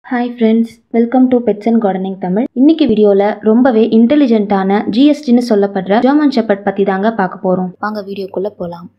hi friends welcome to pets and gardening Tamil இன்னைக்கு வீடியோவில் ரொம்பவே இன்டெலிஜென்ட்டான ஜிஎஸ்டின்னு சொல்லப்படுற ஜெர்மன் ஷெப்பர்ட் பற்றி தாங்க பார்க்க போகிறோம் வாங்க வீடியோக்குள்ளே போகலாம்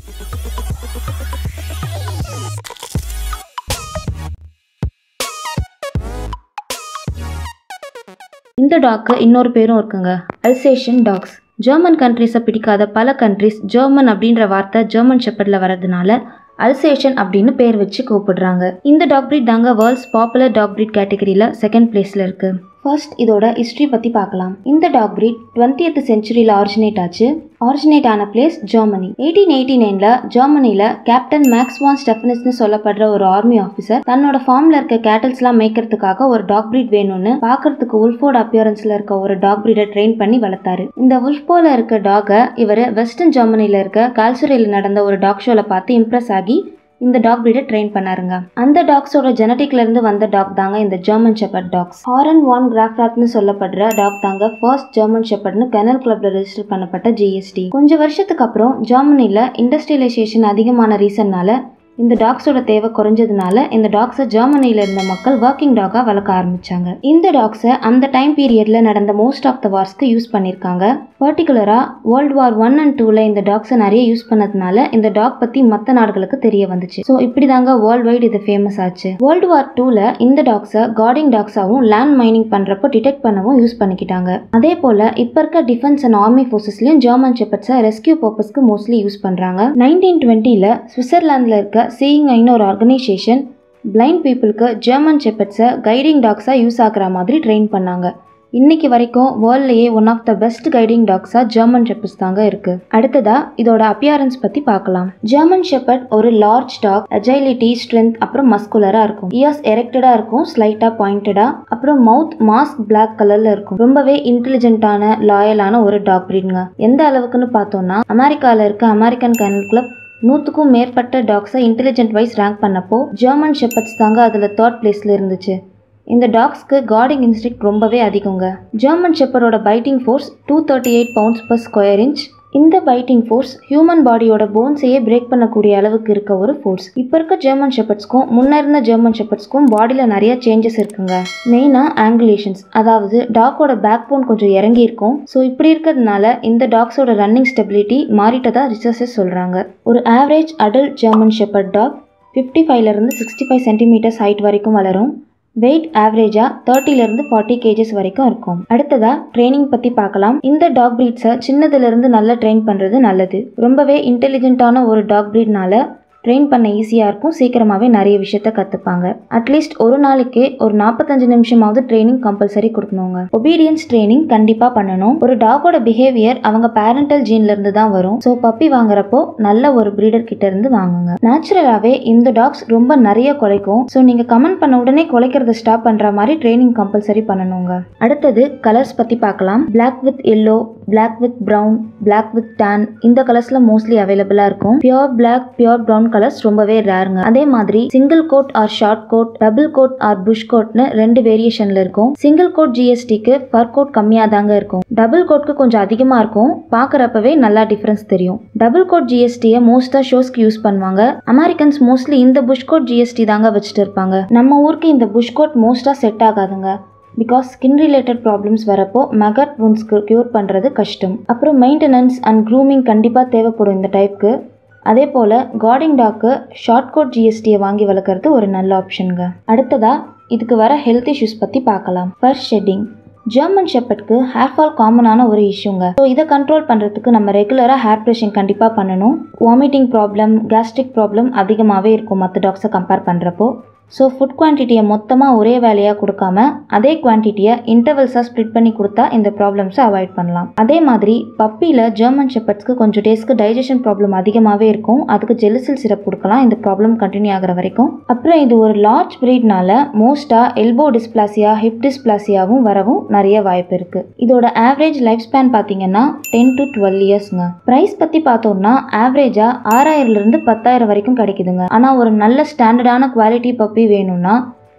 இந்த டாக்கு இன்னொரு பேரும் இருக்குங்க அல்சேஷன் டாக்ஸ் ஜெர்மன் கண்ட்ரீஸை பிடிக்காத பல கண்ட்ரீஸ் ஜெர்மன் அப்படின்ற வார்த்தை ஜெர்மன் ஷெப்பர்டில் வரதுனால அல்சேஷன் அப்படின்னு பேர் வச்சு கூப்பிடுறாங்க இந்த டாக் breed தாங்க வேர்ல்ட்ஸ் பாப்புலர் டாக் breed கேட்டகரியில் செகண்ட் பிளேஸில் இருக்கு ஃபர்ஸ்ட் இதோட ஹிஸ்ட்ரி பற்றி பார்க்கலாம் இந்த டாக் breed 20th செஞ்சுரியில் ஆரிஜினேட் ஆச்சு ஆரிஜினேட் ஆன பிளேஸ் ஜெர்மனி எயிட்டீன் எயிட்டி நைனில் ஜெர்மனியில் கேப்டன் மேக்ஸ் வான் ஸ்டெஃபனஸ்னு சொல்லப்படுற ஒரு ஆர்மி ஆஃபீஸர் தன்னோட ஃபார்மில் இருக்க கேட்டல்ஸ்லாம் மேய்க்கிறதுக்காக ஒரு டாக் breed வேணும்னு பார்க்கறதுக்கு உல்ஃபோர்ட் அப்பியரன்ஸில் இருக்க ஒரு டாக் breed-அ ட்ரெயின் பண்ணி வளர்த்தாரு இந்த உல்ஃபோல இருக்க டாகை இவர் வெஸ்டர்ன் ஜெர்மனியில் இருக்க கால்சுரையில் நடந்த ஒரு டாக் ஷோவில் பார்த்து இம்ப்ரெஸ் ஆகி இந்த டாக் பிரீடை ட்ரெயின் பண்ணாருங்க அந்த டாக்ஸோட ஜெனட்டிக்ல இருந்து வந்த டாக் தாங்க இந்த German shepherd dogs Horand von கிராஃப்ராத்னு சொல்லப்படுற டாக் தாங்க ஃபர்ஸ்ட் ஜெர்மன் ஷெப்பர்ட்னு கெனல் கிளப்ல ரெஜிஸ்டர் பண்ணப்பட்ட ஜிஎஸ்டி கொஞ்சம் வருஷத்துக்கு அப்புறம் ஜெர்மனில இண்டஸ்ட்ரியலைசேஷன் அதிகமான ரீசன்னால இந்த டாக்ஸோட தேவை குறைஞ்சதுனால இந்த டாக்ஸை ஜெர்மனியில் இருந்த மக்கள் ஒர்க்கிங் டாகாக வளர்க்க ஆரம்பிச்சாங்க இந்த டாக்ஸை அந்த டைம் பீரியட்ல நடந்த மோஸ்ட் ஆஃப் த வார்ஸ்க்கு யூஸ் பண்ணியிருக்காங்க பர்டிகுலராக வேர்ல்டு வார் ஒன் அண்ட் டூவில் இந்த டாக்ஸை நிறைய யூஸ் பண்ணதுனால இந்த டாக் பற்றி மற்ற நாடுகளுக்கு தெரிய வந்துச்சு ஸோ இப்படி தாங்க வேர்ல்டு வைட் இது ஃபேமஸ் ஆச்சு வேர்ல்டு வார் டூவில் இந்த டாக்ஸை கார்டிங் டாக்ஸாகவும் லேண்ட் மைனிங் பண்ணுறப்போ டிடெக்ட் பண்ணவும் யூஸ் பண்ணிக்கிட்டாங்க அதே போல் இப்போ இருக்க டிஃபென்ஸ் அண்ட் ஆர்மி ஃபோர்ஸஸ்லையும் ஜெர்மன் ஷெப்பர்ட்ஸை ரெஸ்கியூ பர்பஸ்க்கு மோஸ்ட்லி யூஸ் பண்ணுறாங்க நைன்டீன் டுவெண்ட்டியில் சுவிட்சர்லாந்தில் இருக்க சீயிங் ஐன்னு ஒரு ஆர்கனைசேஷன் பிளைண்ட் பீப்புளுக்கு ஜெர்மன் ஷெப்பர்ட்ஸை கைடிங் டாக்ஸாக யூஸ் ஆகுற மாதிரி ட்ரெயின் பண்ணாங்க இன்னைக்கு வரைக்கும் வேர்ல்ட்லேயே one of the best guiding டாக்ஸாக ஜெர்மன் ஷெப்பர்ட்ஸ் தாங்க இருக்கு அடுத்ததா இதோட அப்பியரன்ஸ் பற்றி பார்க்கலாம் ஜெர்மன் ஷெப்பர்ட் ஒரு லார்ஜ் டாக் அஜைலிட்டி ஸ்ட்ரென்த் அப்புறம் மஸ்குலராக இருக்கும் இயர்ஸ் எரெக்டடாக இருக்கும் ஸ்லைட்டாக பாயிண்டடாக அப்புறம் மவுத் மாஸ்க் பிளாக் கலரில் இருக்கும் ரொம்பவே இன்டெலிஜென்ட்டான லாயலான ஒரு டாக் ப்ரீடுங்க எந்த அளவுக்குன்னு பார்த்தோம்னா அமெரிக்காவில் இருக்க அமெரிக்கன் கனல் கிளப் நூற்றுக்கும் மேற்பட்ட டாக்ஸை இன்டெலிஜென்ட் வைஸ் ரேங்க் பண்ணப்போ ஜெர்மன் ஷெப்பர்ட்ஸ் தாங்க அதில் தேர்ட் பிளேஸில் இருந்துச்சு இந்த டாக்ஸ்க்கு கார்டிங் இன்ஸ்டிக் ரொம்பவே அதிகங்க ஜெர்மன் ஷெப்பரோட biting force two thirty eight pounds per square inch இந்த பைட்டிங் ஃபோர்ஸ் ஹியூமன் பாடியோட போன்ஸையே பிரேக் பண்ணக்கூடிய அளவுக்கு இருக்க ஒரு ஃபோர்ஸ் இப்போ இருக்க ஜெர்மன் ஷெப்பர்ட்ஸ்க்கும் முன்ன இருந்த ஜெர்மன் ஷெப்பர்ட்ஸ்க்கும் பாடியில் நிறைய சேஞ்சஸ் இருக்குங்க மெயினாக ஆங்குலேஷன்ஸ் அதாவது டாக்கோட பேக் போன் கொஞ்சம் இறங்கி இருக்கும் ஸோ இப்படி இருக்கிறதுனால இந்த டாக்ஸோட ரன்னிங் ஸ்டெபிலிட்டி மாறிட்டதா ரிசர்ச்சர்ஸ் சொல்கிறாங்க ஒரு average adult German shepherd dog fifty ஃபைவ்லேருந்து சிக்ஸ்டி ஃபைவ் சென்டிமீட்டர்ஸ் ஹைட் வரைக்கும் வளரும் வெயிட் ஆவரேஜாக தேர்ட்டிலேருந்து ஃபார்ட்டி கேஜஸ் வரைக்கும் இருக்கும் அடுத்ததாக ட்ரைனிங் பற்றி பார்க்கலாம் இந்த டாக் ப்ரீட்ஸை சின்னதுலேருந்து நல்லா ட்ரெயின் பண்ணுறது நல்லது ரொம்பவே இன்டெலிஜென்ட்டான ஒரு டாக் ப்ரீட்னால ட்ரெயின் பண்ண ஈஸியாக இருக்கும் சீக்கிரமாகவே நிறைய விஷயத்த கற்றுப்பாங்க அட்லீஸ்ட் ஒரு நாளைக்கு ஒரு நாற்பத்தஞ்சு நிமிஷமாவது ட்ரைனிங் கம்பல்சரி கொடுக்கணுங்க ஒபீடியன்ஸ் ட்ரைனிங் கண்டிப்பாக பண்ணணும் ஒரு டாகோட பிஹேவியர் அவங்க பேரண்டல் ஜீன்லேருந்து தான் வரும் ஸோ பப்பி வாங்குறப்போ நல்ல ஒரு ப்ரீடர் கிட்ட இருந்து வாங்குங்க நேச்சுரலாகவே இந்த டாக்ஸ் ரொம்ப நிறைய குலைக்கும் ஸோ நீங்கள் கமெண்ட் பண்ண உடனே குலைக்கிறத ஸ்டாப் பண்ணுற மாதிரி ட்ரைனிங் கம்பல்சரி பண்ணணுங்க அடுத்தது கலர்ஸ் பற்றி பார்க்கலாம் black with yellow black with brown black with tan இந்த கலர்ஸில் மோஸ்ட்லி அவைலபிளாக இருக்கும் pure black pure brown colours ரொம்பவே ரேருங்க அதே மாதிரி single coat or short coat double coat or plush கோட்னு ரெண்டு வேரியேஷன்ல இருக்கும் சிங்கிள் கோட் ஜிஎஸ்டிக்கு ஃபர் கோட் கம்மியாக தாங்க இருக்கும் டபுள் கோட்க்கு கொஞ்சம் அதிகமாக இருக்கும் பார்க்குறப்பவே நல்லா டிஃப்ரென்ஸ் தெரியும் டபுள் கோட் ஜிஎஸ்டியை மோஸ்ட்டாக ஷோஸ்க்கு யூஸ் பண்ணுவாங்க அமெரிக்கன்ஸ் மோஸ்ட்லி இந்த புஷ் கோட் ஜிஎஸ்டி தாங்க வச்சுட்டு இருப்பாங்க நம்ம ஊருக்கு இந்த புஷ் கோட் மோஸ்ட்டாக செட் ஆகாதுங்க பிகாஸ் ஸ்கின் ரிலேட்டட் ப்ராப்ளம்ஸ் வரப்போ மெகட் வுன்ஸ்க்கு க்யூர் பண்ணுறது கஷ்டம் அப்புறம் மெயின்டெனன்ஸ் அண்ட் க்ரூமிங் கண்டிப்பாக தேவைப்படும் இந்த டைப்க்கு அதே போல் கார்டிங் டாக்கு ஷார்ட் கோட் ஜிஎஸ்டியை வாங்கி வளர்க்குறது ஒரு நல்ல ஆப்ஷனுங்க அடுத்ததாக இதுக்கு வர ஹெல்த் இஷ்யூஸ் பற்றி பார்க்கலாம் ஃபர்ஸ்ட் ஷெட்டிங் ஜெர்மன் ஷெப்பர்ட்க்கு ஹேர் ஃபால் காமனான ஒரு இஷ்யூங்க ஸோ இதை கண்ட்ரோல் பண்ணுறதுக்கு நம்ம ரெகுலராக ஹேர் ப்ரெஷிங் கண்டிப்பாக பண்ணணும் வாமிட்டிங் ப்ராப்ளம் கேஸ்ட்ரிக் ப்ராப்ளம் அதிகமாகவே இருக்கும் மற்ற டாக்ஸை கம்பேர் பண்ணுறப்போ ஸோ ஃபுட் குவான்டிட்டியை மொத்தமாக ஒரே வேலையாக கொடுக்காம அதே குவான்டிட்டியை இன்டர்வல்ஸாக ஸ்ப்ளிட் பண்ணி கொடுத்தா இந்த ப்ராப்ளம்ஸை அவாய்ட் பண்ணலாம் அதே மாதிரி பப்பியில் ஜெர்மன் ஷெப்பர்ட்ஸ்க்கு கொஞ்சம் டேஸ்க்கு டைஜஷன் ப்ராப்ளம் அதிகமாகவே இருக்கும் அதுக்கு ஜெலிசில் சிரப் கொடுக்கலாம் இந்த ப்ராப்ளம் கண்டினியூ ஆகிற வரைக்கும் அப்புறம் இது ஒரு லார்ஜ் ப்ரீட்னால மோஸ்ட்டாக எல்போ டிஸ்பிளாசியா ஹிப் டிஸ்பிளாசியாவும் வரவும் நிறைய வாய்ப்பு இருக்குது இதோட ஆவரேஜ் லைஃப் ஸ்பேன் பார்த்தீங்கன்னா டென் டு டுவெல் இயர்ஸ்ங்க ப்ரைஸ் பற்றி பார்த்தோம்னா ஆவரேஜாக ஆறாயிரம்லேருந்து பத்தாயிரம் வரைக்கும் கிடைக்குதுங்க ஆனால் ஒரு நல்ல ஸ்டாண்டர்டான குவாலிட்டி பப்பி வேணும்னா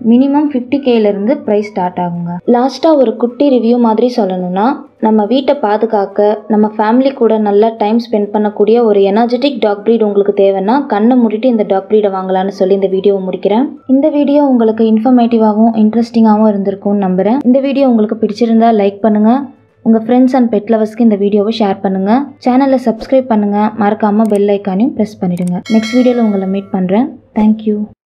மினிமம் ஃபிஃப்டி கேலேருந்து ப்ரைஸ் ஸ்டார்ட் ஆகுங்க லாஸ்ட்டாக ஒரு குட்டி ரிவ்யூ மாதிரி சொல்லணும்னா நம்ம வீட்டை பாதுகாக்க நம்ம ஃபேமிலி கூட நல்லா டைம் ஸ்பெண்ட் பண்ணக்கூடிய ஒரு எனர்ஜெட்டிக் டாக் ப்ரீட் உங்களுக்கு தேவைன்னா கண்ணை மூடிட்டு இந்த டாக் ப்ரீடை வாங்கலாம்னு சொல்லி இந்த வீடியோவை முடிக்கிறேன் இந்த வீடியோ உங்களுக்கு இன்ஃபர்மேட்டிவாகவும் இன்ட்ரெஸ்டிங்காகவும் இருந்திருக்கும்னு நம்புகிறேன் இந்த வீடியோ உங்களுக்கு பிடிச்சிருந்தா லைக் பண்ணுங்கள் உங்கள் ஃப்ரெண்ட்ஸ் அண்ட் பெட் லவர்ஸ்க்கு இந்த வீடியோவை ஷேர் பண்ணுங்கள் சேனலை சப்ஸ்கிரைப் பண்ணுங்கள் மறக்காமல் பெல் ஐக்கானையும் ப்ரெஸ் பண்ணிடுங்க நெக்ஸ்ட் வீடியோவில் உங்களை மீட் பண்ணுறேன் தேங்க்யூ